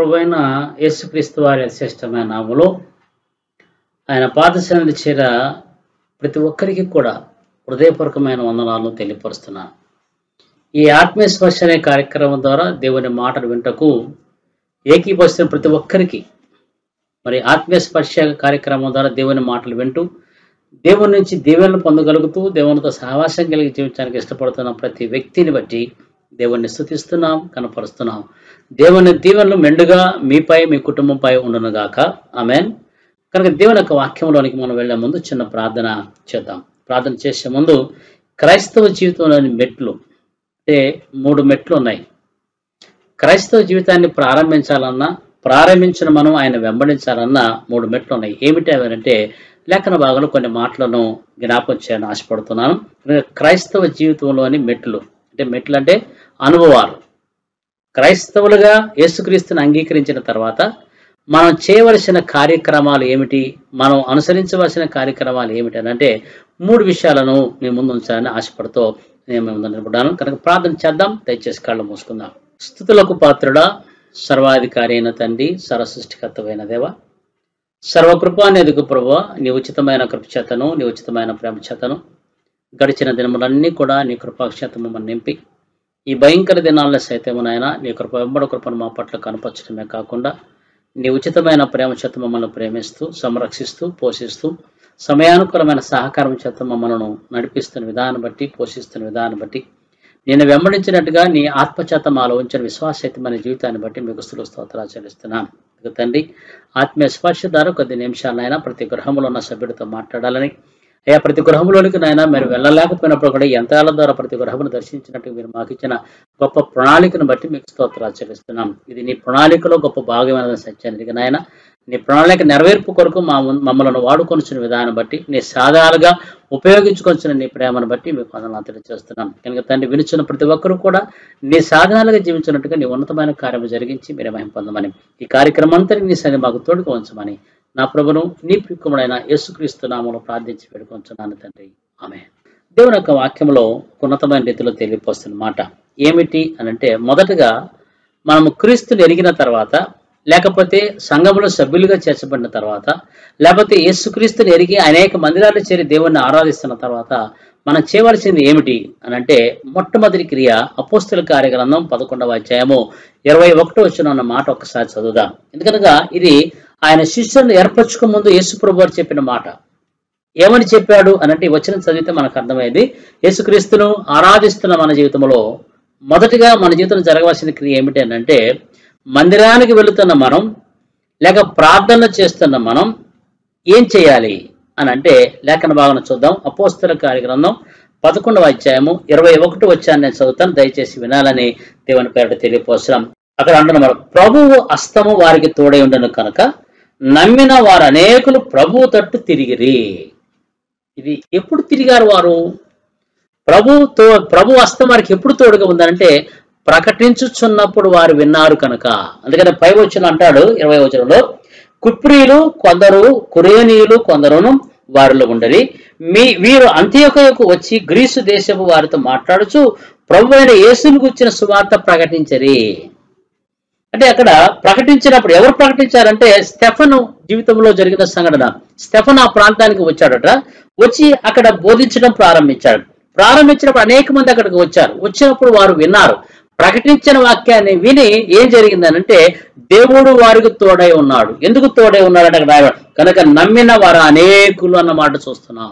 ప్రభు అయిన యేసుక్రీస్తు వారి శ్రేష్టమైన నామములో ఆయన పాదశాలని చేర ప్రతి ఒక్కరికి కూడా హృదయపూర్వకమైన వందనాలను తెలియపరుస్తున్నాను ఈ ఆత్మీయ స్పర్శ అనే కార్యక్రమం ద్వారా దేవుని మాటలు వింటకు ఏకీభవిస్తున్న ప్రతి ఒక్కరికి మరి ఆత్మీయ స్పర్శ కార్యక్రమం ద్వారా దేవుని మాటలు వింటూ దేవుని నుంచి దీవెనలు పొందగలుగుతూ దేవునితో సహవాసం కలిగి జీవించడానికి ఇష్టపడుతున్న ప్రతి వ్యక్తిని బట్టి దేవుణ్ణి స్థుతిస్తున్నాం కనపరుస్తున్నాం దేవుని దీవెనలు మెండుగా మీపై మీ కుటుంబంపై ఉండునుగాక ఆమెన్ కనుక దేవుని యొక్క వాక్యంలోనికి మనం వెళ్లే ముందు చిన్న ప్రార్థన చేద్దాం ప్రార్థన చేసే ముందు క్రైస్తవ జీవితంలోని మెట్లు అంటే మూడు మెట్లు ఉన్నాయి క్రైస్తవ జీవితాన్ని ప్రారంభించాలన్నా ప్రారంభించిన మనం ఆయన వెంబడించాలన్నా మూడు మెట్లు ఉన్నాయి ఏమిటి అవేనంటే లేఖన భాగంలో కొన్ని మాటలను జ్ఞాపకం చేయాలని ఆశపడుతున్నాను క్రైస్తవ జీవితంలోని మెట్లు అంటే మెట్లు అంటే అనుభవాలు క్రైస్తవులుగా యేసుక్రీస్తుని అంగీకరించిన తర్వాత మనం చేయవలసిన కార్యక్రమాలు ఏమిటి మనం అనుసరించవలసిన కార్యక్రమాలు ఏమిటి అని అంటే మూడు విషయాలను మీ ముందు ఉంచాలని ఆశపడుతూ నేను మీ ముందు నిలబడ్డాను కనుక ప్రార్థన చేద్దాం దయచేసి కళ్ళు మూసుకుందాం స్థుతులకు పాత్రుడా సర్వాధికారి అయిన తండ్రి సర్వసృష్టికర్తమైన దేవ సర్వకృపానేదుకు ప్రభు నీ ఉచితమైన కృప చేతను నీ ఉచితమైన ప్రేమ చేతను గడిచిన దినములన్నీ కూడా నీ కృపాక్షేత మమ్మల్ని నింపి ఈ భయంకర దినాల్లో సైతం నాయన నీ కృప వెంబడ కృపను మా పట్ల కనపరచడమే కాకుండా నీ ఉచితమైన ప్రేమ చేత మమ్మల్ని ప్రేమిస్తూ సంరక్షిస్తూ పోషిస్తూ సమయానుకూలమైన సహకారం చేత మమ్మల్ని నడిపిస్తున్న విధానం బట్టి పోషిస్తున్న విధానం బట్టి నేను వెంబడించినట్టుగా నీ ఆత్మచేత మాలో ఉంచిన విశ్వాసయుతమైన జీవితాన్ని బట్టి మీకు స్థులు స్తోత్రాలు చెల్లిస్తున్నాను ఇక తండ్రి ఆత్మీయ స్పర్శ ద్వారా కొద్ది నిమిషాలైనా ప్రతి గృహంలో ఉన్న సభ్యుడితో మాట్లాడాలని అయ్యా ప్రతి గృహంలోనికి నాయన మీరు వెళ్ళలేకపోయినప్పుడు కూడా యంత్రాల ద్వారా ప్రతి గృహమును దర్శించినట్టు మీరు మాకు ఇచ్చిన గొప్ప ప్రణాళికను బట్టి మీకు స్తోత్రాలు చెల్లిస్తున్నాం ఇది నీ ప్రణాళికలో గొప్ప భాగమైన సత్యానికి నాయన నీ ప్రణాళిక నెరవేర్పు కొరకు మా ముం- మమ్మల్ని వాడుకొనిచిన విధానం బట్టి నీ సాధారణగా ఉపయోగించుకొచ్చిన నీ ప్రేమను బట్టి మీకు వందనాలు తెలియజేస్తున్నాం కనుక తండ్రి వినుచున్న ప్రతి ఒక్కరూ కూడా నీ సాధనాలుగా జీవించినట్టుగా నీ ఉన్నతమైన కార్యం జరిగించి మీరు మహిమ పొందమని ఈ కార్యక్రమం అంతా నీ సన్ని మాకు తోడుకు ఉంచమని నా ప్రభును నీ ప్రియుడైన యేసుక్రీస్తు నామములో ప్రార్థించి పెడుకొంచున్నాను తండ్రి ఆమె దేవుని యొక్క వాక్యంలో ఉన్నతమైన రీతిలో తెలియపోస్తున్న మాట ఏమిటి అని అంటే మొదటగా మనము క్రీస్తుని ఎరిగిన తర్వాత లేకపోతే సంఘములో సభ్యులుగా చేర్చబడిన తర్వాత లేకపోతే యేసుక్రీస్తుని ఎరిగి అనేక మందిరాలు చేరి దేవుణ్ణి ఆరాధిస్తున్న తర్వాత మనం చేయవలసింది ఏమిటి అని అంటే మొట్టమొదటి క్రియ అపోస్తుల కార్యగ్రంథం పదకొండవ అధ్యాయము ఇరవై ఒకటో వచ్చిన అన్న మాట ఒక్కసారి చదువుదాం ఎందుకనగా ఇది ఆయన శిష్యులను ఏర్పరచుకో ముందు యేసుప్రభు వారు చెప్పిన మాట ఏమని చెప్పాడు అనంటే ఈ వచనం చదివితే మనకు అర్థమైంది యేసుక్రీస్తును ఆరాధిస్తున్న మన జీవితంలో మొదటిగా మన జీవితంలో జరగవలసిన క్రియ ఏమిటి అని అంటే మందిరానికి వెళుతున్న మనం లేక ప్రార్థన చేస్తున్న మనం ఏం చేయాలి అని అంటే లేఖన భావన చూద్దాం అపోస్తల కార్యగ్రంథం పదకొండవ అధ్యాయము ఇరవై ఒకటి వచ్చాను నేను చదువుతాను దయచేసి వినాలని దేవుని పేరిట తెలియపోసరం అక్కడ అంటున్నారు ప్రభువు అస్తము వారికి తోడై ఉండను కనుక నమ్మిన వారు అనేకులు ప్రభువు తట్టు తిరిగిరి ఇది ఎప్పుడు తిరిగారు వారు ప్రభు తో ప్రభు హస్తం వారికి ఎప్పుడు తోడుగా ఉందంటే ప్రకటించుచున్నప్పుడు వారు విన్నారు కనుక అందుకని పై వచ్చిన అంటాడు ఇరవై వచనంలో కుప్రీలు కొందరు కురేనీయులు కొందరును వారిలో ఉండరి మీ వీరు అంత్యొకకు వచ్చి గ్రీసు దేశపు వారితో మాట్లాడుచు ప్రభు అయిన యేసుని గుర్చిన సువార్త ప్రకటించరి అంటే అక్కడ ప్రకటించినప్పుడు ఎవరు ప్రకటించారంటే స్టెఫను జీవితంలో జరిగిన సంఘటన స్టెఫన్ ఆ ప్రాంతానికి వచ్చాడట వచ్చి అక్కడ బోధించడం ప్రారంభించాడు ప్రారంభించినప్పుడు అనేక మంది అక్కడికి వచ్చారు వచ్చినప్పుడు వారు విన్నారు ప్రకటించిన వాక్యాన్ని విని ఏం జరిగిందనంటే దేవుడు వారికి తోడై ఉన్నాడు ఎందుకు తోడై ఉన్నాడంటే అక్కడ రాయబడి, కనుక నమ్మిన వారు అనేకులు అన్న మాట చూస్తున్నాం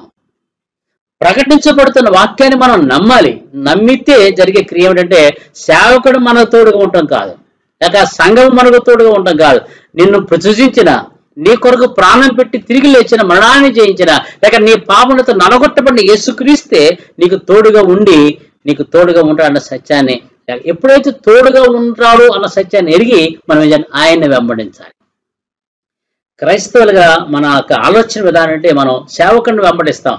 ప్రకటించబడుతున్న వాక్యాన్ని మనం నమ్మాలి నమ్మితే జరిగే క్రియ ఏమిటంటే సేవకుడు మనకు తోడుగా ఉండటం కాదు లేక సంఘం మనకు తోడుగా ఉండటం కాదు నిన్ను సృజించిన నీ కొరకు ప్రాణం పెట్టి తిరిగి లేచిన మరణాన్ని జయించిన లేక నీ పాపలతో నలగొట్టబడిన యేసుక్రీస్తే నీకు తోడుగా ఉండి నీకు తోడుగా ఉంటాడన్న సత్యాన్ని లేక ఎప్పుడైతే తోడుగా ఉంటాడు అన్న సత్యాన్ని ఎరిగి మనం ఏం చేయాలి? ఆయన్ని వెంబడించాలి క్రైస్తవులుగా మన యొక్క ఆలోచన విధానం అంటే మనం సేవకుని వెంబడిస్తాం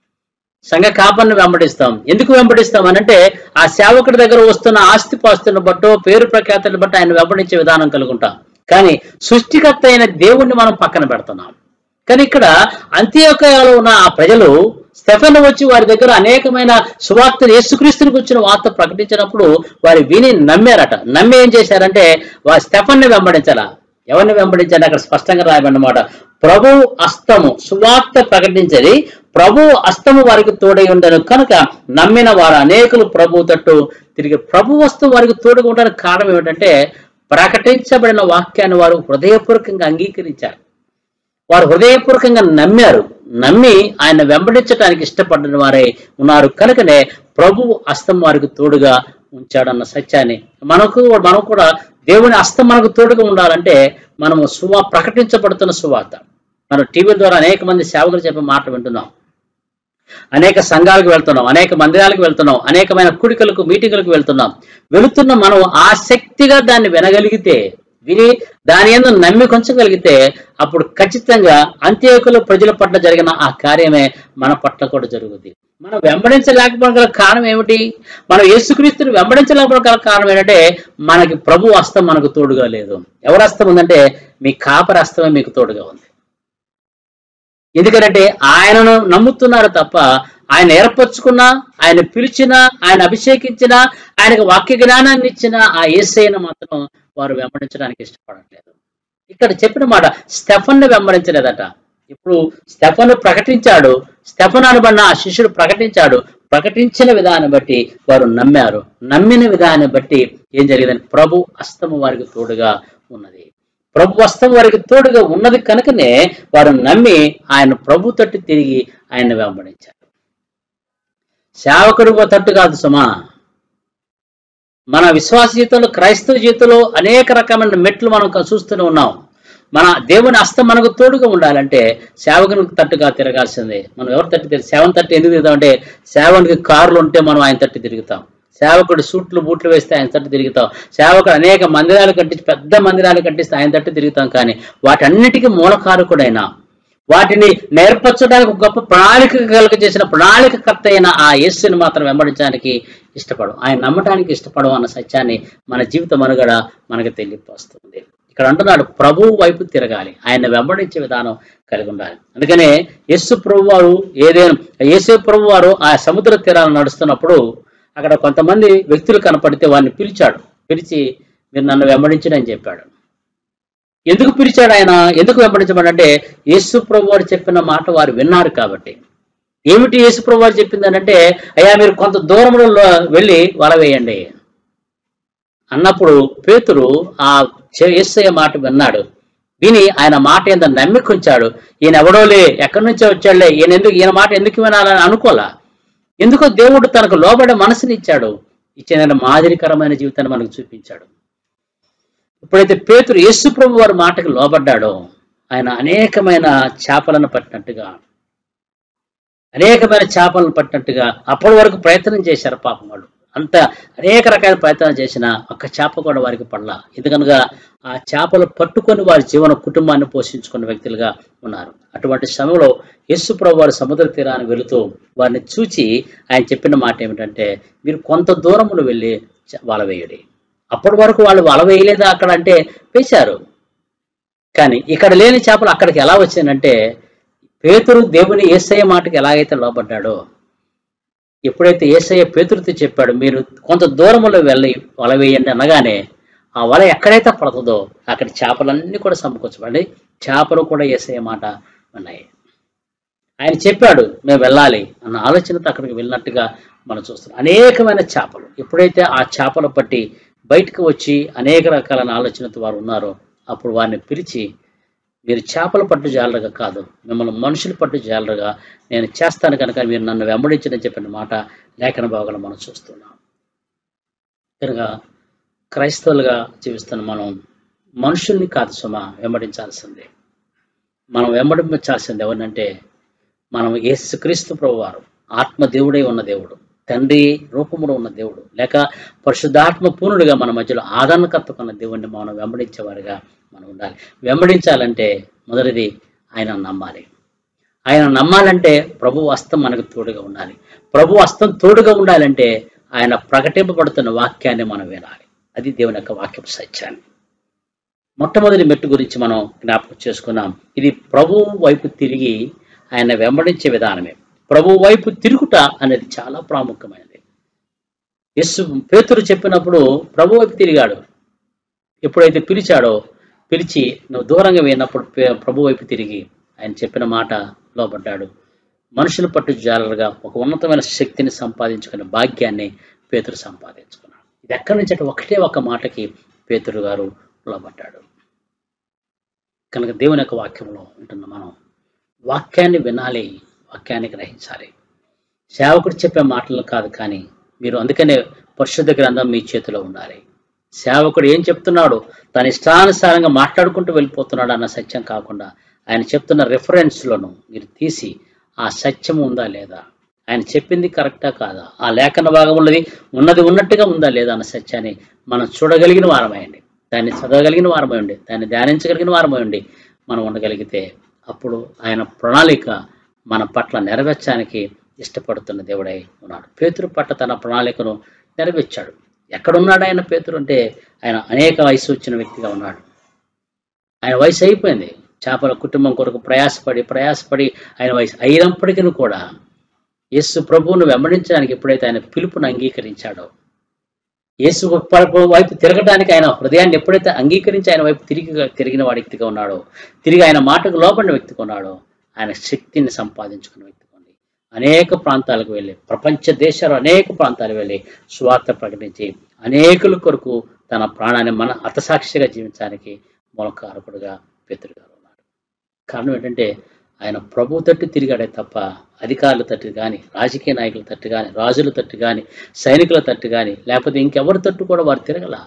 సంఘ కాపర్ని వెంబడిస్తాం ఎందుకు వెంబడిస్తాం అనంటే ఆ సేవకుడి దగ్గర వస్తున్న ఆస్తి పాస్తులను బట్టో పేరు ప్రఖ్యాతులను బట్టి ఆయన వెంబడించే విధానం కలుగుంటాం కానీ సృష్టికర్త అయిన దేవుణ్ణి మనం పక్కన పెడుతున్నాం కానీ ఇక్కడ అంత్యోకయాలో ఉన్న ఆ ప్రజలు స్టెఫెన్ వచ్చి వారి దగ్గర అనేకమైన సువార్తను యేసుక్రీస్తునికి వచ్చిన వార్త ప్రకటించినప్పుడు వారు విని నమ్మారట నమ్మి ఏం చేశారంటే వారి స్టెఫన్ని వెంబడించాలా ఎవరిని వెంబడించాలి అక్కడ స్పష్టంగా రాయబడినమాట ప్రభు అస్తము సువార్త ప్రకటించది ప్రభు అస్తము వారికి తోడై ఉండను కనుక నమ్మిన వారు అనేకులు ప్రభు తట్టు తిరిగి ప్రభు వస్తు వారికి తోడుగా ఉండడానికి కారణం ఏమిటంటే ప్రకటించబడిన వాక్యాన్ని వారు హృదయపూర్వకంగా అంగీకరించారు వారు హృదయపూర్వకంగా నమ్మారు నమ్మి ఆయన వెంబడించడానికి ఇష్టపడిన వారే ఉన్నారు కనుకనే ప్రభు అస్తం వారికి తోడుగా ఉంచాడన్న సత్యాన్ని మనకు మనం కూడా దేవుని అస్తం మనకు తోడుగా ఉండాలంటే మనము సువా ప్రకటించబడుతున్న సువార్త మనం టీవీ ద్వారా అనేక మంది సేవకులు చెప్పే మాట వింటున్నాం అనేక సంఘాలకు వెళ్తున్నాం అనేక మందిరాలకు వెళ్తున్నాం అనేకమైన కూడికలకు మీటింగులకు వెళ్తున్నాం వెళుతున్న మనం ఆసక్తిగా దాన్ని వినగలిగితే విని దాని ఎందు నమ్మి కొంచగలిగితే అప్పుడు ఖచ్చితంగా అంత్యోకుల ప్రజల పట్ల జరిగిన ఆ కార్యమే మన పట్ల కూడా జరుగుతుంది మనం వెంబడించలేకపోవడం గల కారణం ఏమిటి మనం యేసుక్రీస్తుని వెంబడించలేకపోవడం గల కారణం ఏంటంటే మనకి ప్రభు హస్తం మనకు తోడుగా లేదు ఎవరి హస్తం ఉందంటే మీ కాపరి హస్తమే మీకు తోడుగా ఉంది ఎందుకంటే ఆయనను నమ్ముతున్నారు తప్ప ఆయన ఏర్పరచుకున్న ఆయన పిలిచిన ఆయన అభిషేకించిన ఆయనకు వాక్య జ్ఞానాన్ని ఇచ్చిన ఆ ఏసైన మాత్రం వారు వెంబడించడానికి ఇష్టపడట్లేదు ఇక్కడ చెప్పిన మాట స్టెఫన్ను వెంబడించలేదట ఇప్పుడు స్టెఫన్ ప్రకటించాడు స్టెఫన్ అనబడిన ఆ శిష్యుడు ప్రకటించాడు ప్రకటించిన విధానం బట్టి వారు నమ్మారు నమ్మిన విధానం బట్టి ఏం జరిగిందని ప్రభు అస్తము వారికి తోడుగా ఉన్నది ప్రభు వస్తం వారికి తోడుగా ఉన్నది కనుకనే వారు నమ్మి ఆయన ప్రభు తట్టు తిరిగి ఆయన వెంబడించారు సేవకుడు తట్టు కాదు సుమా మన విశ్వాస జీవితంలో క్రైస్తవ జీవితంలో అనేక రకమైన మెట్లు మనం క- చూస్తూనే ఉన్నాం మన దేవుని హస్తం మనకు తోడుగా ఉండాలంటే సేవకునికి తట్టుగా తిరగాల్సిందే మనం ఎవరి తట్టు తిరిగి సేవన్ తట్టు ఎందుకు తిరుగుతామంటే సేవకునికి కార్లు ఉంటే మనం ఆయన తట్టు తిరుగుతాం సేవకుడు సూట్లు బూట్లు వేస్తే ఆయన తట్టు తిరుగుతాం సేవకుడు అనేక మందిరాలు కట్టించి పెద్ద మందిరాలు కట్టిస్తే ఆయన తట్టు తిరుగుతాం కానీ వాటన్నిటికీ మూలకారకుడైన వాటిని నేర్పరచడానికి ఒక గొప్ప ప్రణాళిక కలుగ చేసిన ప్రణాళికకర్త అయిన ఆ యేసుని మాత్రం వెంబడించడానికి ఇష్టపడం ఆయన నమ్మటానికి ఇష్టపడం అన్న సత్యాన్ని మన జీవిత మనుగడ మనకు తెలియపరుస్తుంది ఇక్కడ అంటున్నాడు ప్రభు వైపు తిరగాలి ఆయన వెంబడించే విధానం కలిగి ఉండాలి అందుకనే యేసు ప్రభు వారు ఏదైనా యేసు ప్రభు వారు ఆ సముద్ర తీరాలను నడుస్తున్నప్పుడు అక్కడ కొంతమంది వ్యక్తులు కనపడితే వారిని పిలిచాడు పిలిచి మీరు నన్ను వెంబడించండి అని చెప్పాడు ఎందుకు పిలిచాడు ఆయన ఎందుకు వెంబడించమనంటే యేసు ప్రభు వారు చెప్పిన మాట వారు విన్నారు కాబట్టి ఏమిటి యేసు ప్రభు వారు చెప్పింది అంటే అయ్యా మీరు కొంత దూరంలో వెళ్ళి వల వేయండి అన్నప్పుడు పేతురు ఆ చె- యేసయ్య మాట విన్నాడు విని ఆయన మాట ఏందో నమ్మికుంచాడు ఈయన ఎవడోలే ఎక్కడి నుంచో వచ్చాడులే ఈయన ఎందుకు ఈయన మాట ఎందుకు వినాలని అనుకోలా ఎందుకో దేవుడు తనకు లోబడే మనసుని ఇచ్చాడు ఇచ్చిన మాదిరికరమైన జీవితాన్ని మనకు చూపించాడు ఎప్పుడైతే పేతురు యేసు ప్రభు వారి మాటకు లోబడ్డాడో ఆయన అనేకమైన చేపలను పట్టినట్టుగా అనేకమైన చేపలను పట్టినట్టుగా అప్పటి వరకు ప్రయత్నం చేశారు పాపం వాళ్ళు అంత అనేక రకాల ప్రయత్నాలు చేసిన ఒక్క చేప కూడా వారికి పడలా ఎందుకనగా ఆ చేపలు పట్టుకొని వారి జీవన కుటుంబాన్ని పోషించుకున్న వ్యక్తులుగా ఉన్నారు అటువంటి సమయంలో యేసు ప్రభు వారి సముద్ర తీరాన్ని వెళుతూ వారిని చూచి ఆయన చెప్పిన మాట ఏమిటంటే మీరు కొంత దూరములు వెళ్ళి చ- వల వేయుడి అప్పటి వరకు వాళ్ళు వల వేయలేదా అక్కడ అంటే వేశారు కానీ ఇక్కడ లేని చేపలు అక్కడికి ఎలా వచ్చాయంటే పేతురు దేవుని ఏసయ్య మాటకి ఎలాగైతే లోబడ్డాడో ఎప్పుడైతే ఏసయ్య పేతురుతో చెప్పాడు మీరు కొంత దూరంలో వెళ్ళి వల వేయండి అనగానే ఆ వల ఎక్కడైతే పడుతుందో అక్కడ చేపలన్నీ కూడా సమకూర్చబడి చేపలు కూడా ఏసయ్య మాట ఉన్నాయి ఆయన చెప్పాడు మేము వెళ్ళాలి అన్న ఆలోచనతో అక్కడికి వెళ్ళినట్టుగా మనం చూస్తున్నాం అనేకమైన చేపలు ఎప్పుడైతే ఆ చేపలు పట్టి బయటకు వచ్చి అనేక రకాలైన ఆలోచనతో వారు ఉన్నారో అప్పుడు వారిని పిలిచి మీరు చేపల పట్టు జాలరుగా కాదు మిమ్మల్ని మనుషుల పట్టు జాలరుగా నేను చేస్తాను కనుక మీరు నన్ను వెంబడించని చెప్పిన మాట లేఖన భాగాలు మనం చూస్తున్నాం కనుక క్రైస్తవులుగా జీవిస్తున్న మనం మనుషుల్ని కాదు సుమ వెంబడించాల్సిందే మనం వెంబడించాల్సింది ఎవరినంటే మనం యేసుక్రీస్తు ప్రభు వారు ఆత్మ దేవుడై ఉన్న దేవుడు తండ్రి రూపంలో ఉన్న దేవుడు లేక పరిశుద్ధాత్మ పూర్ణుడిగా మన మధ్యలో ఆదరణకర్తకు ఉన్న దేవుడిని మనం వెంబడించేవారిగా మనం ఉండాలి వెంబడించాలంటే మొదటిది ఆయన నమ్మాలి ఆయన నమ్మాలంటే ప్రభు హస్తం మనకు తోడుగా ఉండాలి ప్రభు హస్తం తోడుగా ఉండాలంటే ఆయన ప్రకటింపబడుతున్న వాక్యాన్ని మనం వినాలి అది దేవుని యొక్క వాక్యపు సత్యాన్ని మొట్టమొదటి మెట్టు గురించి మనం జ్ఞాపకం చేసుకున్నాం ఇది ప్రభు వైపు తిరిగి ఆయన వెంబడించే విధానమే ప్రభు వైపు తిరుగుట అనేది చాలా ప్రాముఖ్యమైనది యస్సు పేతురు చెప్పినప్పుడు ప్రభు వైపు తిరిగాడు ఎప్పుడైతే పిలిచాడో పిలిచి నువ్వు దూరంగా పోయినప్పుడు పే- ప్రభు వైపు తిరిగి ఆయన చెప్పిన మాట లోపడ్డాడు మనుషుల పట్టు జాలరుగా ఒక ఉన్నతమైన శక్తిని సంపాదించుకునే భాగ్యాన్ని పేతురు సంపాదించుకున్నాడు ఇది ఎక్కడి నుంచి అంటే ఒకటే ఒక మాటకి పేతురు గారు లోపడ్డాడు కనుక దేవుని యొక్క వాక్యంలో ఉంటున్న మనం వాక్యాన్ని వినాలి వాక్యాన్ని గ్రహించాలి సేవకుడు చెప్పే మాటలు కాదు కానీ మీరు అందుకనే పరిశుద్ధ గ్రంథం మీ చేతిలో ఉండాలి సేవకుడు ఏం చెప్తున్నాడు తన ఇష్టానుసారంగా మాట్లాడుకుంటూ వెళ్ళిపోతున్నాడు అన్న సత్యం కాకుండా ఆయన చెప్తున్న రెఫరెన్స్లను మీరు తీసి ఆ సత్యం ఉందా లేదా ఆయన చెప్పింది కరెక్టా కాదా ఆ లేఖన భాగం ఉన్నది ఉన్నది ఉన్నట్టుగా ఉందా లేదా అన్న సత్యాన్ని మనం చూడగలిగిన వారమైండి దాన్ని చదవగలిగిన వారమై ఉండి దాన్ని ధ్యానించగలిగిన వారమై ఉండి మనం ఉండగలిగితే అప్పుడు ఆయన ప్రణాళిక మన పట్ల నెరవేర్చడానికి ఇష్టపడుతున్న దేవుడై ఉన్నాడు పేతురు పట్ల తన ప్రణాళికను నెరవేర్చాడు ఎక్కడున్నాడు ఆయన పేతురు అంటే ఆయన అనేక వయసు వచ్చిన వ్యక్తిగా ఉన్నాడు ఆయన వయసు అయిపోయింది చేపల కుటుంబం కొరకు ప్రయాసపడి ప్రయాసపడి ఆయన వయసు అయినప్పటికీ కూడా యేసు ప్రభువును వెంబడించడానికి ఎప్పుడైతే ఆయన పిలుపును అంగీకరించాడో యేసు ప్రభు వైపు తిరగడానికి ఆయన హృదయాన్ని ఎప్పుడైతే అంగీకరించి ఆయన వైపు తిరిగి తిరిగిన వాడి వ్యక్తిగా ఉన్నాడో తిరిగి ఆయన మాటకు లోపడిన వ్యక్తిగా ఉన్నాడో ఆయన శక్తిని సంపాదించుకున్న వ్యక్తిగా ఉంది అనేక ప్రాంతాలకు వెళ్ళి ప్రపంచ దేశాలు అనేక ప్రాంతాలు వెళ్ళి స్వార్థ ప్రకటించి అనేకుల కొరకు తన ప్రాణాన్ని మన అతసాక్షిగా జీవించడానికి మూలకారకుడుగా పెతురుగారు ఉన్నాడు కారణం ఏంటంటే ఆయన ప్రభు తట్టు తిరిగాడే తప్ప అధికారుల తట్టు కానీ రాజకీయ నాయకుల తట్టు కానీ రాజుల తట్టు కానీ సైనికుల తట్టు కానీ లేకపోతే ఇంకెవరి తట్టు కూడా వారు తిరగల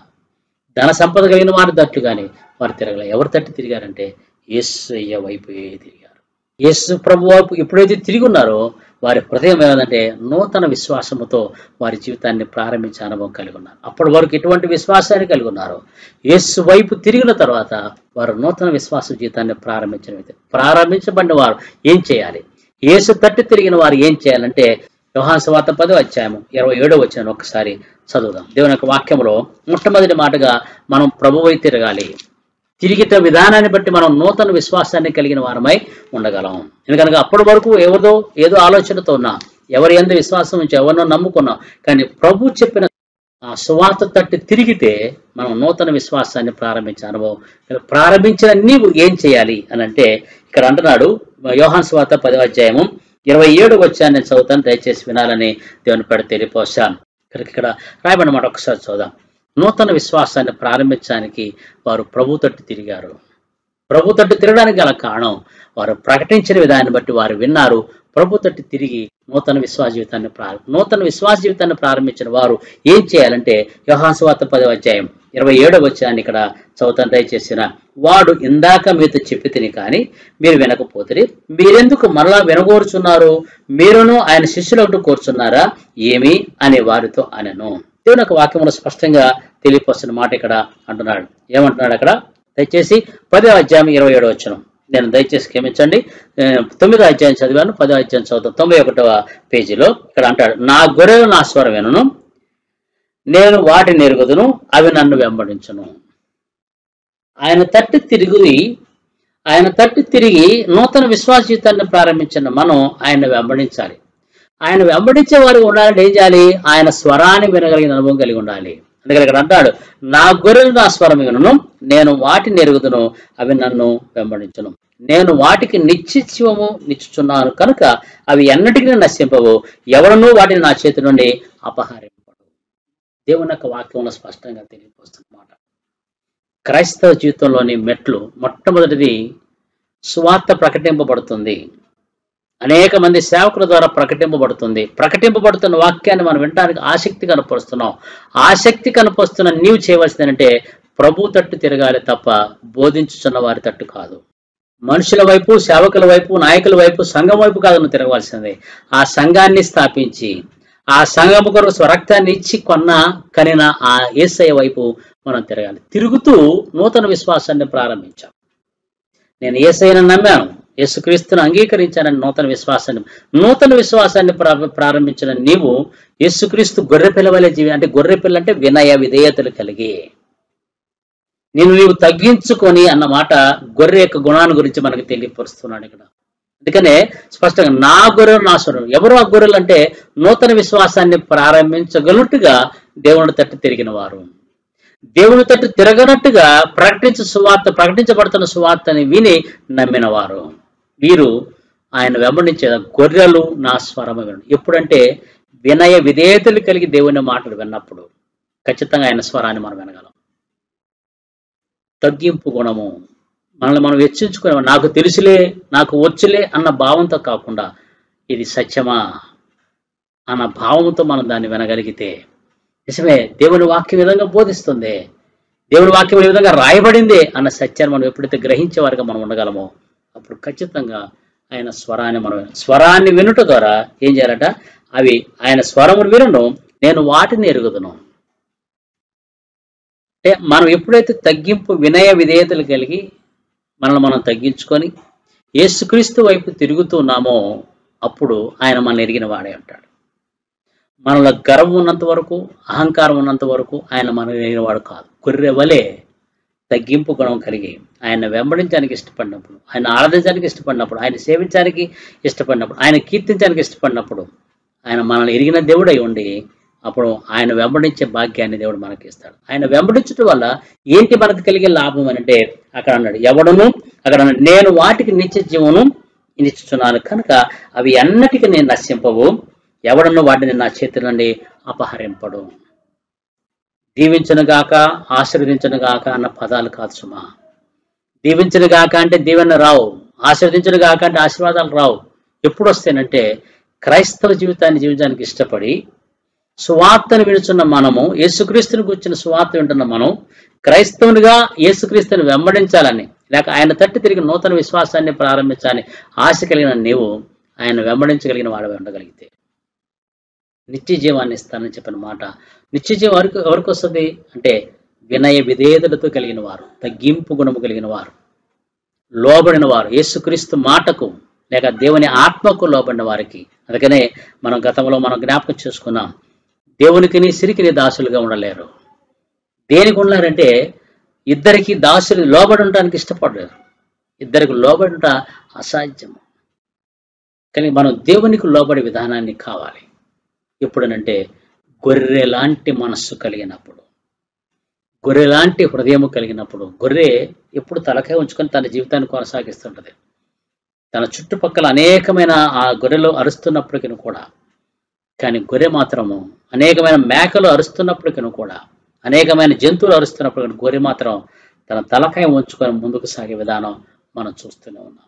ధన సంపద కలిగిన వారి తట్టు కానీ వారు తిరగల ఎవరి తట్టు తిరిగారంటే యేసయ్య వైపు తిరిగారు యేసు ప్రభు వైపు ఎప్పుడైతే తిరిగి ఉన్నారో వారి హృదయం ఏదంటే నూతన విశ్వాసముతో వారి జీవితాన్ని ప్రారంభించే అనుభవం కలిగి ఉన్నారు అప్పటి వరకు ఎటువంటి విశ్వాసాన్ని కలిగి ఉన్నారు యేసు వైపు తిరిగిన తర్వాత వారు నూతన విశ్వాస జీవితాన్ని ప్రారంభించిన వ్యక్తి ప్రారంభించబడిన వారు ఏం చేయాలి యేసు తట్టు తిరిగిన వారు ఏం చేయాలంటే యోహాన్ సువార్త పదో అధ్యాయము ఇరవై ఏడో వచ్చిన ఒకసారి చదువుదాం దేవుని యొక్క వాక్యంలో మొట్టమొదటి మాటగా మనం ప్రభువై తిరగాలి తిరిగిట విధానాన్ని బట్టి మనం నూతన విశ్వాసాన్ని కలిగిన వారమై ఉండగలం ఎందుకనగా అప్పటి వరకు ఎవరిదో ఏదో ఆలోచనతో ఉన్నా ఎవరి ఎందు విశ్వాసం నుంచి ఎవరినో నమ్ముకున్నాం కానీ ప్రభు చెప్పిన ఆ సువార్త తట్టి తిరిగితే మనం నూతన విశ్వాసాన్ని ప్రారంభించే అనుభవం ఇక్కడ ప్రారంభించిన నీవు ఏం చేయాలి అని అంటే ఇక్కడ అంటున్నాడు యోహాన్ సువార్త పదవ అధ్యాయము ఇరవై ఏడు వచ్చాను నేను చదువుతాను దయచేసి వినాలని దేవుని పెడ తెలియపోసాను ఇక్కడ ఇక్కడ రాయబడిన మాట ఒకసారి చూద్దాం నూతన విశ్వాసాన్ని ప్రారంభించడానికి వారు ప్రభు తట్టు తిరిగారు ప్రభు తట్టు తిరగడానికి గల కారణం వారు ప్రకటించిన విధాన్ని బట్టి వారు విన్నారు ప్రభు తట్టు తిరిగి నూతన విశ్వాస జీవితాన్ని ప్రారంభ నూతన విశ్వాస జీవితాన్ని ప్రారంభించిన వారు ఏం చేయాలంటే యోహాసువార్త పదవ అధ్యాయం ఇరవై ఏడవ వచ్చాన్ని ఇక్కడ చదువుతాను దయచేసిన వాడు ఇందాక మీతో చెప్పి తిని కానీ మీరు వినకపోతే మీరెందుకు మరలా వినగోరుచున్నారు మీరును ఆయన శిష్యులకు కోరుచున్నారా ఏమి అనే వారితో అనను దేవుని యొక్క వాక్యంలో స్పష్టంగా తెలియపరుస్తున్న మాట ఇక్కడ అంటున్నాడు ఏమంటున్నాడు అక్కడ దయచేసి పదో అధ్యాయం ఇరవై ఏడో వచ్చను నేను దయచేసి క్షమించండి ఆ, తొమ్మిదో అధ్యాయం చదివాను పదో అధ్యాయం చదువుతాను తొంభై ఒకటవ పేజీలో ఇక్కడ అంటాడు నా గొర్రెలు నా స్వరం వినను నేను వాటిని ఎరుగుదును అవి నన్ను వెంబడించును ఆయన తట్టు తిరిగి ఆయన తట్టు తిరిగి నూతన విశ్వాస జీవితాన్ని ప్రారంభించిన మనం ఆయన వెంబడించాలి ఆయన వెంబడించే వారు ఉండాలంటే ఏం చేయాలి ఆయన స్వరాన్ని వినగలిగిన అనుభవం కలిగి ఉండాలి అందుకని ఇక్కడ అంటాడు నా గొర్రెలు నా స్వరం వినను నేను వాటిని ఎరుగుదును అవి నన్ను వెంబడించును నేను వాటికి నిశ్చిత్వము నిచ్చుచున్నాను కనుక అవి ఎన్నటికీ నశింపవు ఎవరునూ వాటిని నా చేతి నుండి అపహరింపడు దేవుని యొక్క వాక్యంలో స్పష్టంగా తెలియపోస్తున్నమాట క్రైస్తవ జీవితంలోని మెట్లు మొట్టమొదటిది సువార్త ప్రకటింపబడుతుంది అనేక మంది సేవకుల ద్వారా ప్రకటింపబడుతుంది ప్రకటింపబడుతున్న వాక్యాన్ని మనం వినడానికి ఆసక్తి కనపరుస్తున్నాం ఆసక్తి కనపరుస్తున్న నీవు చేయవలసిందంటే ప్రభు తట్టు తిరగాలి తప్ప బోధించుచున్న వారి తట్టు కాదు మనుషుల వైపు సేవకుల వైపు నాయకుల వైపు సంఘం వైపు కాదు నువ్వు తిరగవలసింది ఆ సంఘాన్ని స్థాపించి ఆ సంఘము కొరకు స్వరక్తాన్ని ఇచ్చి కొన్న కనిన ఆ ఏసయ్య వైపు మనం తిరగాలి తిరుగుతూ నూతన విశ్వాసాన్ని ప్రారంభించాం నేను ఏసైనా నమ్మాను యేసుక్రీస్తును అంగీకరించానని నూతన విశ్వాసాన్ని నూతన విశ్వాసాన్ని ప్రా- ప్రారంభించిన నీవు యేసుక్రీస్తు గొర్రె పిల్లవలే జీవి అంటే గొర్రె పిల్ల అంటే వినయ విధేయతలు కలిగి నేను నీవు తగ్గించుకొని అన్న మాట గొర్రె యొక్క గుణాన్ని గురించి మనకు తెలియపరుస్తున్నాడు ఇక్కడ అందుకనే స్పష్టంగా నా గొర్రెలు నా స్వరం ఎవరు ఆ గొర్రెలు అంటే నూతన విశ్వాసాన్ని ప్రారంభించగలుగుట్టుగా దేవుని తట్టు తిరిగిన వారు దేవుని తట్టు తిరగనట్టుగా ప్రకటించ సువార్త ప్రకటించబడుతున్న సువార్తని విని నమ్మిన వారు వీరు ఆయన వెంబడించే గొర్రెలు నా స్వరము విను ఎప్పుడంటే వినయ విధేయతలు కలిగి దేవుని మాటలు విన్నప్పుడు ఖచ్చితంగా ఆయన స్వరాన్ని మనం వినగలం తగ్గింపు గుణము మనల్ని మనం హెచ్చించుకునే నాకు తెలుసులే నాకు వచ్చులే అన్న భావంతో కాకుండా ఇది సత్యమా అన్న భావంతో మనం దాన్ని వినగలిగితే నిజమే దేవుని వాక్యం ఈ విధంగా బోధిస్తుంది దేవుని వాక్యం ఈ విధంగా రాయబడింది అన్న సత్యాన్ని మనం ఎప్పుడైతే గ్రహించే వారిగా మనం ఉండగలమో అప్పుడు ఖచ్చితంగా ఆయన స్వరాన్ని మనం స్వరాన్ని వినుట ద్వారా ఏం చేయాలట అవి ఆయన స్వరమును వినను నేను వాటిని ఎరుగుదును అంటే మనం ఎప్పుడైతే తగ్గింపు వినయ విధేయతలు కలిగి మనల్ని మనం తగ్గించుకొని యేసుక్రీస్తు వైపు తిరుగుతున్నామో అప్పుడు ఆయన మనల్ని ఎరిగిన వాడే అంటాడు మనలో గర్వం ఉన్నంత వరకు అహంకారం ఉన్నంత వరకు ఆయన మనం ఎరిగిన వాడు కాదు గొర్రె వలె తగ్గింపు గుణం కలిగి ఆయన వెంబడించడానికి ఇష్టపడినప్పుడు ఆయన ఆరాధించడానికి ఇష్టపడినప్పుడు ఆయన సేవించడానికి ఇష్టపడినప్పుడు ఆయన కీర్తించడానికి ఇష్టపడినప్పుడు ఆయన మనల్ని ఎరిగిన దేవుడై ఉండి అప్పుడు ఆయన వెంబడించే భాగ్యాన్ని దేవుడు మనకి ఇస్తాడు ఆయన వెంబడించడం వల్ల ఏంటి మనకు కలిగే లాభం అని అంటే అక్కడ అన్నాడు ఎవడను అక్కడ అన్నాడు నేను వాటికి నిత్య జీవనం నిచ్చుచున్నాను కనుక అవి అన్నటికీ నేను నశింపవు ఎవడను వాటిని నా చేతి నుండి అపహరింపడు దీవించను గాక ఆశీర్వదించను గాక అన్న పదాలు కాదు సుమా దీవించను గాక అంటే దీవెన రావు ఆశీర్వదించను గాక అంటే ఆశీర్వాదాలు రావు ఎప్పుడు వస్తాయంటే క్రైస్తవ జీవితాన్ని జీవించడానికి ఇష్టపడి సువార్తను విడుచున్న మనము యేసుక్రీస్తుని గురించిన సువార్త వింటున్న మనం క్రైస్తవునిగా యేసుక్రీస్తుని వెంబడించాలని లేక ఆయన తట్టి తిరిగి నూతన విశ్వాసాన్ని ప్రారంభించాలని ఆశ కలిగిన నీవు ఆయన వెంబడించగలిగిన వాడు ఉండగలిగితే నిత్య జీవాన్ని ఇస్తానని చెప్పిన మాట నిత్య జీవం ఎవరికి ఎవరికి వస్తుంది అంటే వినయ విధేయతలతో కలిగిన వారు తగ్గింపు గుణము కలిగిన వారు లోబడిన వారు యేసుక్రీస్తు మాటకు లేక దేవుని ఆత్మకు లోబడిన వారికి అందుకనే మనం గతంలో మనం జ్ఞాపకం చేసుకున్నాం దేవునికిని సిరికిని దాసులుగా ఉండలేరు దేనికి ఉన్నారంటే ఇద్దరికి దాసులు లోబడి ఉండడానికి ఇష్టపడలేరు ఇద్దరికి లోబడి ఉంట అసాధ్యం కానీ మనం దేవునికి లోబడే విధానాన్ని కావాలి ఎప్పుడనంటే గొర్రె లాంటి మనస్సు కలిగినప్పుడు గొర్రె లాంటి హృదయం కలిగినప్పుడు గొర్రె ఎప్పుడు తలకాయ ఉంచుకొని తన జీవితాన్ని కొనసాగిస్తుంటది తన చుట్టుపక్కల అనేకమైన ఆ గొర్రెలు అరుస్తున్నప్పటికీ కూడా కానీ గొర్రె మాత్రము అనేకమైన మేకలు అరుస్తున్నప్పటికీ కూడా అనేకమైన జంతువులు అరుస్తున్నప్పటికీ గొర్రె మాత్రం తన తలకాయ ఉంచుకొని ముందుకు సాగే విధానం మనం చూస్తూనే ఉన్నాం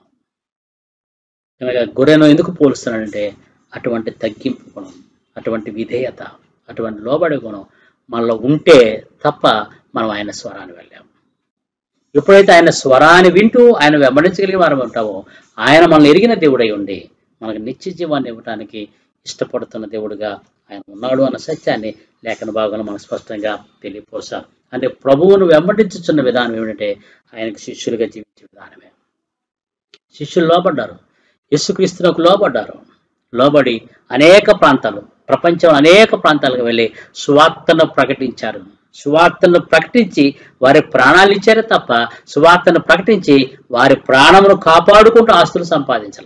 కనుక గొర్రెను ఎందుకు పోలుస్తున్నాడంటే అటువంటి తగ్గింపు గుణం అటువంటి విధేయత అటువంటి లోబడే గుణం మనలో ఉంటే తప్ప మనం ఆయన స్వరాన్ని వెళ్ళాము ఎప్పుడైతే ఆయన స్వరాన్ని వింటూ ఆయన వెంబడించగలిగే వారం ఉంటావో ఆయన మనల్ని ఎరిగిన దేవుడై ఉండి మనకు నిత్య జీవాన్ని ఇవ్వడానికి ఇష్టపడుతున్న దేవుడుగా ఆయన ఉన్నాడు అన్న సత్యాన్ని లేఖన భాగంలో మనం స్పష్టంగా తెలియపోసాం అంటే ప్రభువును వెంబడించుచున్న విధానం ఏమిటంటే ఆయనకు శిష్యులుగా జీవించే విధానమే శిష్యులు లోబడ్డారు యేసుక్రీస్తునకు లోబడ్డారు లోబడి అనేక ప్రాంతాలు ప్రపంచం అనేక ప్రాంతాలకు వెళ్ళి సువార్తను ప్రకటించారు సువార్తను ప్రకటించి వారి ప్రాణాలు ఇచ్చారే తప్ప సువార్తను ప్రకటించి వారి ప్రాణమును కాపాడుకుంటూ ఆస్తులు సంపాదించాల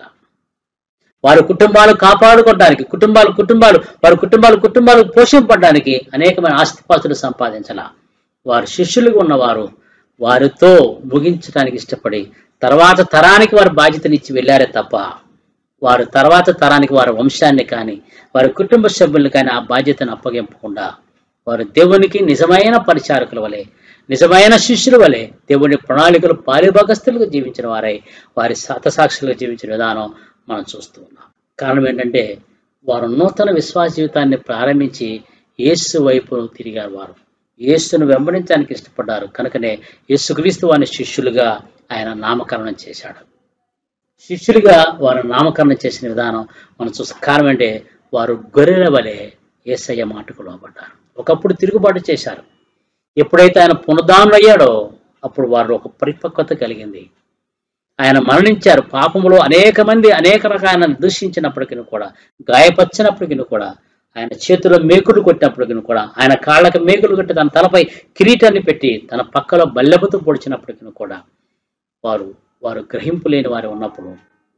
వారి కుటుంబాలు కాపాడుకోవడానికి కుటుంబాలు కుటుంబాలు వారి కుటుంబాలు కుటుంబాలు పోషింపడానికి అనేకమైన ఆస్తిపాస్తులు సంపాదించాల వారి శిష్యులుగా ఉన్నవారు వారితో ముగించడానికి ఇష్టపడి తర్వాత తరానికి వారి బాధ్యతనిచ్చి వెళ్ళారే తప్ప వారు తర్వాత తరానికి వారి వంశాన్ని కానీ వారి కుటుంబ సభ్యులను కానీ ఆ బాధ్యతను అప్పగింపకుండా వారు దేవునికి నిజమైన పరిచారకుల వలె నిజమైన శిష్యుల వలె దేవుని ప్రణాళికలు పాలిభాగస్తులుగా జీవించిన వారై వారి శతసాక్షులుగా జీవించిన విధానం మనం చూస్తూ ఉన్నాం కారణం ఏంటంటే వారు నూతన విశ్వాస జీవితాన్ని ప్రారంభించి యేసు వైపు తిరిగారు వారు యేసును వెంబడించడానికి ఇష్టపడ్డారు కనుకనే యేసుక్రీస్తు వారిని శిష్యులుగా ఆయన నామకరణం చేశాడు శిష్యులుగా వారు నామకరణం చేసిన విధానం మనం చూస్తే కారణం అంటే వారు గొర్రెల వలె ఏసయ్య మాటకు లోపడ్డారు ఒకప్పుడు తిరుగుబాటు చేశారు ఎప్పుడైతే ఆయన పునరుద్ధానం అయ్యాడో అప్పుడు వారు ఒక పరిపక్వత కలిగింది ఆయన మరణించారు పాపములో అనేక మంది అనేక రకాల దూషించినప్పటికీ కూడా గాయపరిచినప్పటికీ కూడా ఆయన చేతిలో మేకులు కొట్టినప్పటికీ కూడా ఆయన కాళ్ళకి మేకులు కొట్టి తన తలపై కిరీటాన్ని పెట్టి తన పక్కలో బల్లెబుతూ పొడిచినప్పటికీ కూడా వారు వారు గ్రహింపు లేని వారు ఉన్నప్పుడు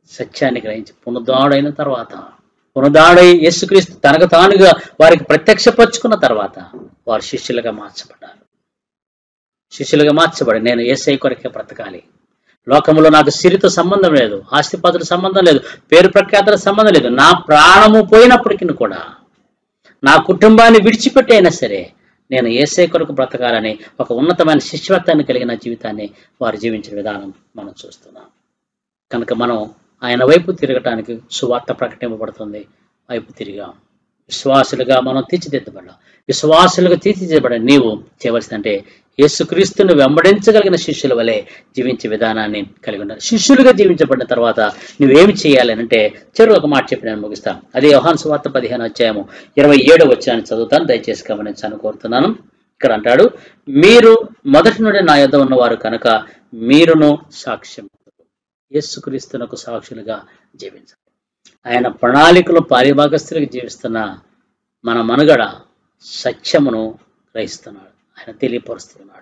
సత్యాన్ని గ్రహించి పునరుద్ధాడైన తర్వాత పునరుద్ధాడై యేసుక్రీస్తు తనకు తానుగా వారికి ప్రత్యక్షపరుచుకున్న తర్వాత వారు శిష్యులుగా మార్చబడ్డారు శిష్యులుగా మార్చబడి నేను ఏసై కొరకే బ్రతకాలి లోకంలో నాకు సిరితో సంబంధం లేదు ఆస్తిపాతుల సంబంధం లేదు పేరు ప్రఖ్యాతుల సంబంధం లేదు నా ప్రాణము పోయినప్పటికీ కూడా నా కుటుంబాన్ని విడిచిపెట్టి అయినా సరే నేను ఏసై కొరకు బ్రతకాలని ఒక ఉన్నతమైన శిష్యత్వాన్ని కలిగిన జీవితాన్ని వారు జీవించిన విధానం మనం చూస్తున్నాం కనుక మనం ఆయన వైపు తిరగటానికి సువార్త ప్రకటింపబడుతుంది వైపు తిరిగాం విశ్వాసులుగా మనం తీర్చిదిద్దబడ్డాం విశ్వాసులుగా తీర్చిదిద్దబడిన నీవు చేయవలసిందంటే యేసుక్రీస్తుని వెంబడించగలిగిన శిష్యుల వలె జీవించే విధానాన్ని కలిగి ఉండాలి శిష్యులుగా జీవించబడిన తర్వాత నువ్వేమి చేయాలి అని అంటే చెరు ఒక మాట చెప్పి నేను ముగిస్తాను అదే యోహాన్ సువార్త పదిహేను అధ్యాయము ఇరవై ఏడు వచ్చాను చదువుతాను దయచేసి గమనించాలని కోరుతున్నాను ఇక్కడ అంటాడు మీరు మొదటి నుండి నా యొద్ద ఉన్నవారు కనుక మీరును సాక్ష్యం యేసుక్రీస్తునకు సాక్షులుగా జీవించాలి ఆయన ప్రణాళికలో పారిభాగస్తులుగా జీవిస్తున్న మన మనుగడ సత్యమును గ్రహిస్తున్నాడు ఆయన తెలియపరుస్తున్నాడు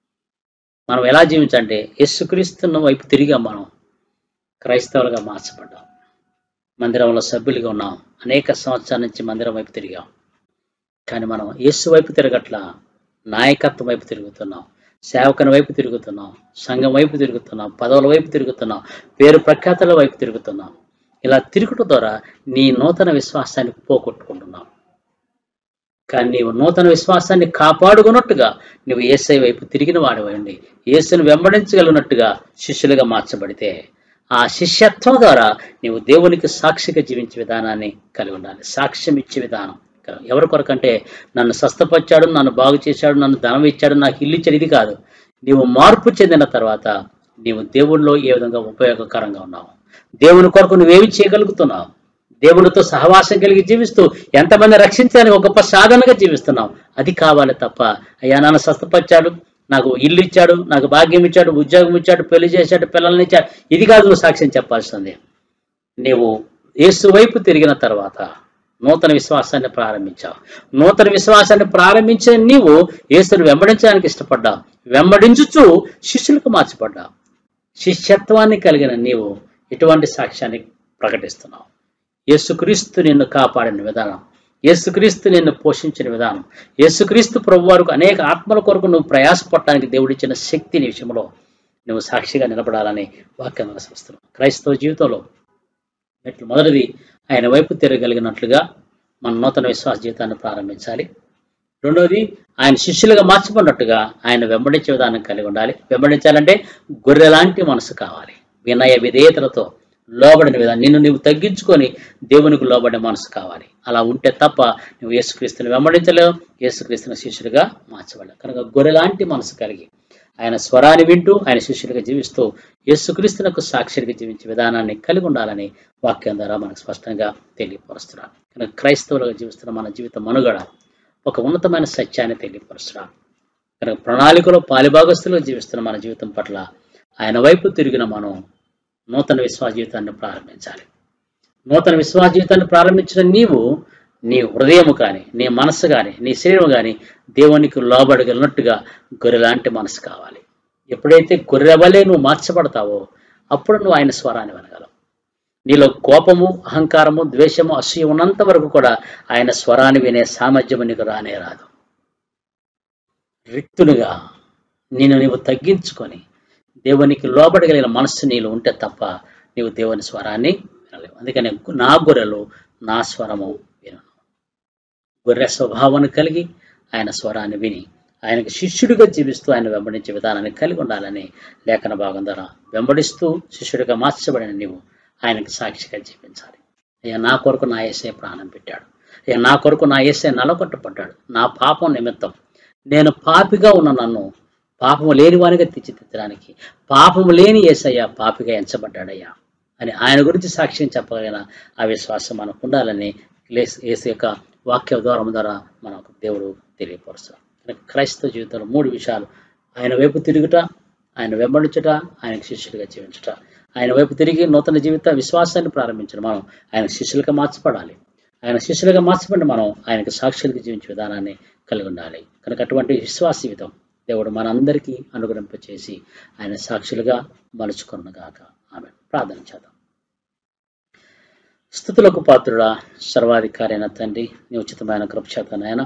మనం ఎలా జీవించాలంటే యేసుక్రీస్తున్న వైపు తిరిగా మనం క్రైస్తవులుగా మార్చబడ్డాం మందిరంలో సభ్యులుగా ఉన్నాం అనేక సంవత్సరాల నుంచి మందిరం వైపు తిరిగాం కానీ మనం యేసు వైపు తిరగట్ల నాయకత్వం వైపు తిరుగుతున్నాం సేవకుని వైపు తిరుగుతున్నాం సంఘం వైపు తిరుగుతున్నాం పదవుల వైపు తిరుగుతున్నాం పేరు ప్రఖ్యాతుల వైపు తిరుగుతున్నాం ఇలా తిరుగుట ద్వారా నీ నూతన విశ్వాసాన్ని పోగొట్టుకుంటున్నావు కానీ నీవు నూతన విశ్వాసాన్ని కాపాడుకున్నట్టుగా నువ్వు ఏసై వైపు తిరిగిన వాడివండి యేసును వెంబడించగలిగినట్టుగా శిష్యులుగా మార్చబడితే ఆ శిష్యత్వం ద్వారా నీవు దేవునికి సాక్షిగా జీవించే విధానాన్ని కలిగి ఉండాలి సాక్ష్యం ఇచ్చే విధానం కల- ఎవరి కొరకంటే నన్ను స్వస్థపరిచాడు నన్ను బాగు చేశాడు నన్ను ధనం ఇచ్చాడు నాకు ఇల్లు ఇచ్చాడు ఇది కాదు నీవు మార్పు చెందిన తర్వాత నీవు దేవుళ్ళలో ఏ విధంగా ఉపయోగకరంగా ఉన్నావు దేవుని కొరకు నువ్వేమి చేయగలుగుతున్నావు దేవుడితో సహవాసం కలిగి జీవిస్తూ ఎంతమంది రక్షించడానికి ఒక గొప్ప సాధనగా జీవిస్తున్నావు అది కావాలి తప్ప అయ్యా నన్ను స్వస్థపరిచాడు నాకు ఇల్లు ఇచ్చాడు నాకు భాగ్యం ఇచ్చాడు ఉద్యోగం ఇచ్చాడు పెళ్లి చేశాడు పిల్లల్ని ఇచ్చాడు ఇది కాదు నువ్వు సాక్ష్యం చెప్పాల్సింది నీవు యేసు వైపు తిరిగిన తర్వాత నూతన విశ్వాసాన్ని ప్రారంభించావు నూతన విశ్వాసాన్ని ప్రారంభించిన నీవు యేసును వెంబడించడానికి ఇష్టపడ్డావు వెంబడించుచు శిష్యులకు మార్చబడ్డావు శిష్యత్వాన్ని కలిగిన నీవు ఎటువంటి సాక్ష్యాన్ని ప్రకటిస్తున్నావు యేసుక్రీస్తు నిన్ను కాపాడిన విధానం యేసుక్రీస్తు నిన్ను పోషించిన విధానం యేసుక్రీస్తు ప్రభు వారికి అనేక ఆత్మల కొరకు నువ్వు ప్రయాసపడటానికి దేవుడిచ్చిన శక్తిని విషయంలో నువ్వు సాక్షిగా నిలబడాలని వాక్యం అనుసరిస్తున్నావు క్రైస్తవ జీవితంలో మెట్లు మొదటిది ఆయన వైపు తిరగలిగినట్లుగా మన నూతన విశ్వాస జీవితాన్ని ప్రారంభించాలి రెండవది ఆయన శిష్యులుగా మార్చబడినట్టుగా ఆయన వెంబడించే విధానం కలిగి ఉండాలి వెంబడించాలంటే గొర్రె లాంటి మనసు కావాలి వినయ విధేయతలతో లోబడిన విధానం నిన్ను నువ్వు తగ్గించుకొని దేవునికి లోబడే మనసు కావాలి అలా ఉంటే తప్ప నువ్వు యేసుక్రీస్తుని వెంబడించలేవు యేసుక్రీస్తుని శిష్యులుగా మార్చబడలేవు కనుక గొర్రె లాంటి మనసు కలిగి ఆయన స్వరాన్ని వింటూ ఆయన శిష్యులుగా జీవిస్తూ యేసుక్రీస్తునకు సాక్షిగా జీవించే విధానాన్ని కలిగి ఉండాలని వాక్యం ద్వారా మనకు స్పష్టంగా తెలియపరుస్తున్నాను కనుక క్రైస్తవులుగా జీవిస్తున్న మన జీవిత మనుగడ ఒక ఉన్నతమైన సత్యాన్ని తెలియపరుస్తున్నాను కనుక ప్రణాళికలో పాలిభాగస్తులుగా జీవిస్తున్న మన జీవితం పట్ల ఆయన వైపు తిరిగిన మనం నూతన విశ్వాస జీవితాన్ని ప్రారంభించాలి నూతన విశ్వాస జీవితాన్ని ప్రారంభించిన నీవు నీ హృదయము కానీ నీ మనస్సు కానీ నీ శరీరం కానీ దేవునికి లోబడగలిగినట్టుగా గొర్రెలాంటి మనసు కావాలి ఎప్పుడైతే గొర్రె వలె నువ్వు మార్చబడతావో అప్పుడు నువ్వు ఆయన స్వరాన్ని వినగలవు నీలో కోపము అహంకారము ద్వేషము అసూయ ఉన్నంత వరకు కూడా ఆయన స్వరాన్ని వినే సామర్థ్యము నీకు రానే రాదు రిక్తునిగా నేను నీవు తగ్గించుకొని దేవునికి లోబడగలిగిన మనస్సు నీలో ఉంటే తప్ప నీవు దేవుని స్వరాన్ని వినలేవు అందుకని నా గొర్రెలు నా స్వరము వినను గొర్రె స్వభావాన్ని కలిగి ఆయన స్వరాన్ని విని ఆయనకు శిష్యుడిగా జీవిస్తూ ఆయన వెంబడించే విధానాన్ని కలిగి ఉండాలని లేఖన భాగం ద్వారా వెంబడిస్తూ శిష్యుడిగా మార్చబడిన నీవు ఆయనకు సాక్షిగా జీవించాలి అయ్యా నా కొరకు నా ఏసే ప్రాణం పెట్టాడు అయ్యా నా కొరకు నా ఏసే నలకొట్టబడ్డాడు నా పాపం నిమిత్తం నేను పాపిగా ఉన్న నన్ను పాపము లేని వానిగా తీర్చిదిద్దడానికి పాపము లేని ఏసయ్య పాపిగా ఎంచబడ్డాడయ్యా అని ఆయన గురించి సాక్ష్యం చెప్పగలిగిన ఆ విశ్వాసం మనకు ఉండాలని లేస్- యేసు యొక్క వాక్య ద్వారం ద్వారా మనకు దేవుడు తెలియపరుస్తాడు కనుక క్రైస్తవ జీవితంలో మూడు విషయాలు ఆయన వైపు తిరుగుట ఆయన వెంబడించుట ఆయనకు శిష్యులుగా జీవించుట ఆయన వైపు తిరిగి నూతన జీవిత విశ్వాసాన్ని ప్రారంభించడం మనం ఆయన శిష్యులుగా మార్చబడాలి ఆయన శిష్యులుగా మార్చబడి మనం ఆయనకు సాక్షులుగా జీవించే విధానాన్ని కలిగి ఉండాలి కనుక అటువంటి విశ్వాస జీవితం దేవుడు మనందరికీ అనుగ్రహింపచేసి ఆయన సాక్షులుగా మలుచుకున్నగాక ఆమె ప్రార్థన చేద్దాం స్థుతులకు పాత్రుడా సర్వాధికారి అయిన తండ్రి నీ ఉచితమైన కృపచేత నాయన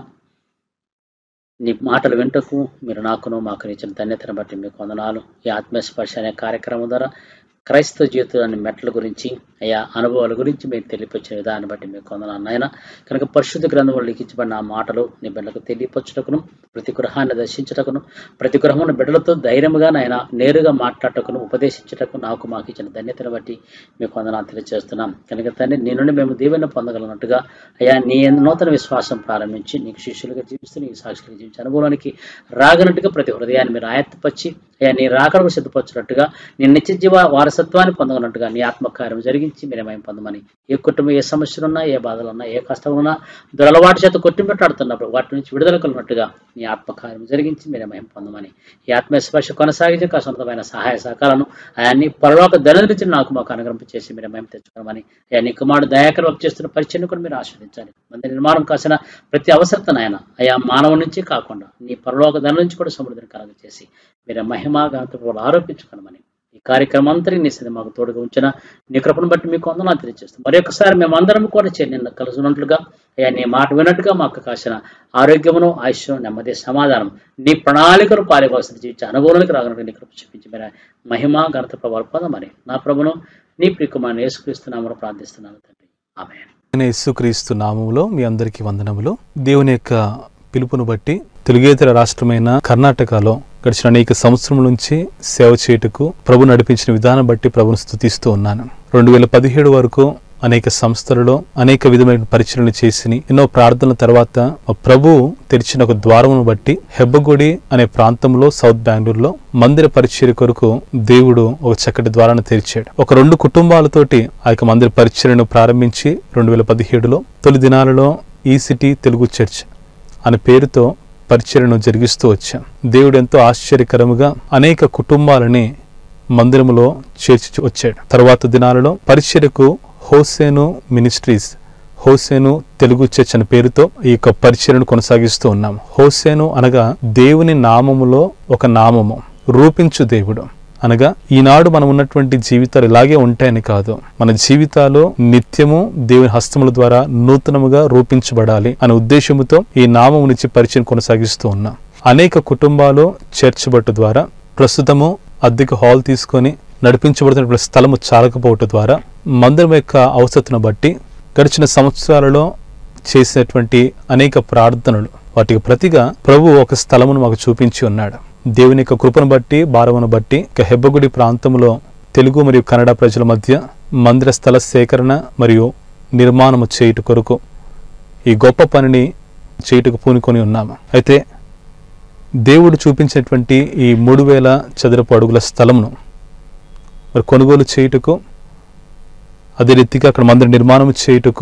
నీ మాటలు వింటకు మీరు నాకును మాకు ఇచ్చిన ధన్యతను బట్టి మీకు వందనాలు ఈ ఆత్మస్పర్శ అనే కార్యక్రమం ద్వారా క్రైస్తవ జీవితాన్ని మెట్ల గురించి అయా అనుభవాల గురించి మీరు తెలియపరిచిన విధాన్ని బట్టి మీకు వందనాలు నాయన కనుక పరిశుద్ధ గ్రంథంలో లిఖించబడిన ఆ మాటలు నీ బిడ్డలకు తెలియపరచుటకును ప్రతి గృహాన్ని దర్శించుటకును ప్రతి గృహమున బిడ్డలతో ధైర్యంగా నాయన నేరుగా మాట్లాడటకును ఉపదేశించుటకు నాకు మాకు ఇచ్చిన ధన్యతను బట్టి మీకు వందనాలు తెలియజేస్తున్నాం కనుక తండ్రి నీ నుండి మేము దీవెన పొందగలనట్టుగా అయ్యా నీ నూతన విశ్వాసం ప్రారంభించి నీకు శిష్యులుగా జీవిస్తూ నీకు సాక్షులుగా జీవించి అనుభవానికి రాగనట్టుగా ప్రతి హృదయాన్ని మీరు ఆయత్తపరిచి అయ్యా నీ రాకడకు సిద్ధపరచినట్టుగా నీ నిత్య జీవ వారసత్వాన్ని పొందగలట్టుగా నీ ఆత్మకార్యం జరిగించి మీరేమైనా పొందమని ఏ కుటుంబం ఏ సమస్యలున్నా ఏ బాధలున్నా ఏ కష్టమున్నా దురలవాటు చేత కొట్టిపెట్టాడుతున్నప్పుడు వాటి నుంచి విడుదల కలిగినట్టుగా నీ ఆత్మకార్యం జరిగించి మీరేమైనా పొందమని ఈ ఆత్మీయ స్పర్శ కొనసాగించే సొంతమైన సహాయ సహకారాలను ఆయన్ని పరలోక ధనరించి నాకు మాకు అనుగ్రహింప చేసి మీరు మేము తెచ్చుకోమని అయ్యా నీ కుమారుడు దయాకరం చేస్తున్న పరిచయం కూడా మీరు ఆస్వాదించాలి మంది నిర్మాణం కాసిన ప్రతి అవసరతను ఆయన అయా మానవు నుంచి కాకుండా నీ పరలోక ధన నుంచి కూడా సమృద్ధిని కలగ చేసి మీరు మహిమా ఘనత ఆరోపించుకోనమని ఈ కార్యక్రమం అంతరి నీ సది మాకు తోడుగా ఉంచిన నీ కృపను బట్టి మీకు వందనాలు తెలియజేస్తాం మరి ఒకసారి మేమందరం కూడా చేరి నిన్న కలుసున్నట్లుగా అయ్యా నీ మాట విన్నట్టుగా మాకు కాసిన ఆరోగ్యమును ఆయుష్యం నెమ్మది సమాధానం నీ ప్రణాళికను పాలిపోసిన జీవించే అనుభవానికి రాగనట్టు నీ కృప చూపించి మీరు మహిమ ఘనత ప్రభావం పొందమని నా ప్రభును నీ ప్రియకుమారిని యేసుక్రీస్తున్నామని ప్రార్థిస్తున్నాను తండ్రి ఆమె నేను యేసుక్రీస్తు నామములో మీ అందరికీ వందనములు దేవుని యొక్క పిలుపును బట్టి తెలుగేతర రాష్ట్రమైన కర్ణాటకలో గడిచిన అనేక సంవత్సరం నుంచి సేవ చేయుటకు ప్రభు నడిపించిన విధానం బట్టి ప్రభును స్థుతిస్తూ ఉన్నాను రెండు వేల పదిహేడు వరకు అనేక సంస్థలలో అనేక విధమైన పరిచయలు చేసి ఎన్నో ప్రార్థనల తర్వాత మా ప్రభు తెరిచిన ఒక ద్వారమును బట్టి హెబ్బగుడి అనే ప్రాంతంలో సౌత్ బెంగళూరులో మందిర పరిచర్య కొరకు దేవుడు ఒక చక్కటి ద్వారాన్ని తెరిచాడు ఒక రెండు కుటుంబాలతోటి ఆ యొక్క మందిర పరిచర్యను ప్రారంభించి రెండు వేల పదిహేడులో తొలి దినాలలో ఈ సిటీ తెలుగు చర్చ్ అనే పేరుతో పరిచర్యను జరిగిస్తూ వచ్చాం దేవుడు ఎంతో ఆశ్చర్యకరముగా అనేక కుటుంబాలని మందిరములో చేర్చి వచ్చాడు తర్వాత దినాలలో పరిచర్యకు హోసేను మినిస్ట్రీస్ హోసేను తెలుగు చర్చ్ అనే పేరుతో ఈ యొక్క పరిచర్యను కొనసాగిస్తూ ఉన్నాం హోసేను అనగా దేవుని నామములో ఒక నామము రూపించు దేవుడు అనగా ఈనాడు మనం ఉన్నటువంటి జీవితాలు ఇలాగే ఉంటాయని కాదు మన జీవితాలు నిత్యము దేవుని హస్తముల ద్వారా నూతనముగా రూపించబడాలి అనే ఉద్దేశముతో ఈ నామము నుంచి పరిచయం కొనసాగిస్తూ ఉన్నాం అనేక కుటుంబాలు చర్చ్ బట్టు ద్వారా ప్రస్తుతము అద్దెకు హాల్ తీసుకొని నడిపించబడుతున్నటువంటి స్థలము చాలకపోవటం ద్వారా మందిరం యొక్క అవసరతను బట్టి గడిచిన సంవత్సరాలలో చేసినటువంటి అనేక ప్రార్థనలు వాటికి ప్రతిగా ప్రభు ఒక స్థలమును మాకు చూపించి ఉన్నాడు దేవుని యొక్క కృపను బట్టి భారమును బట్టి ఇక హెబ్బగుడి ప్రాంతంలో తెలుగు మరియు కన్నడ ప్రజల మధ్య మందిర స్థల సేకరణ మరియు నిర్మాణము చేయుట కొరకు ఈ గొప్ప పనిని చేయుటకు పూనుకొని ఉన్నాము అయితే దేవుడు చూపించినటువంటి ఈ మూడు వేల చదరపు అడుగుల స్థలమును మరి కొనుగోలు చేయుటకు అదే రీతిగా అక్కడ మందిర నిర్మాణం చేయుటకు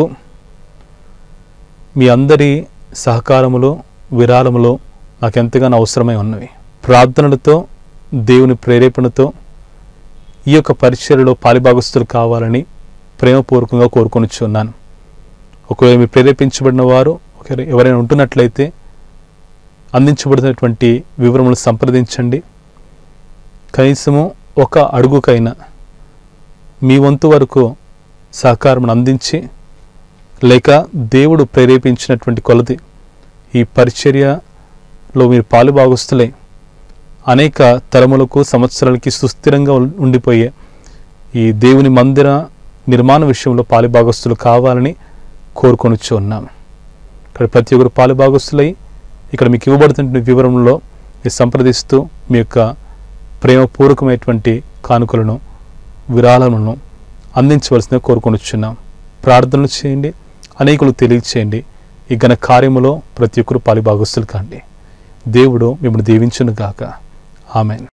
మీ అందరి సహకారములు విరాళములు నాకు ఎంతగానో అవసరమై ఉన్నవి ప్రార్థనలతో దేవుని ప్రేరేపణతో ఈ యొక్క పరిచర్యలో పాలిభాగస్తులు కావాలని ప్రేమపూర్వకంగా కోరుకొనిచున్నాను ఒకవేళ మీరు ప్రేరేపించబడిన వారు ఒకవేళ ఎవరైనా ఉంటున్నట్లయితే అందించబడినటువంటి వివరములు సంప్రదించండి కనీసము ఒక అడుగుకైనా మీ వంతు వరకు సహకారం అందించి లేక దేవుడు ప్రేరేపించినటువంటి కొలది ఈ పరిచర్యలో మీరు పాలుభాగస్తులై అనేక తరములకు సంవత్సరాలకి సుస్థిరంగా ఉం- ఉండిపోయే ఈ దేవుని మందిర నిర్మాణ విషయంలో పాలుభాగస్తులు కావాలని కోరుకొనిచ్చు ఉన్నాము ఇక్కడ ప్రతి ఒక్కరు పాలుభాగస్తులై ఇక్కడ మీకు ఇవ్వబడుతున్న వివరంలో మీరు సంప్రదిస్తూ మీ యొక్క ప్రేమపూర్వకమైనటువంటి కానుకలను విరాళములను అందించవలసిందిగా కోరుకొనిచున్నాం ప్రార్థనలు చేయండి అనేకులు తెలియచేయండి ఈ ఘన కార్యములో ప్రతి ఒక్కరు పాలిభాగస్తులు కాండి దేవుడు మిమ్మల్ని దీవించును గాక ఆమెన్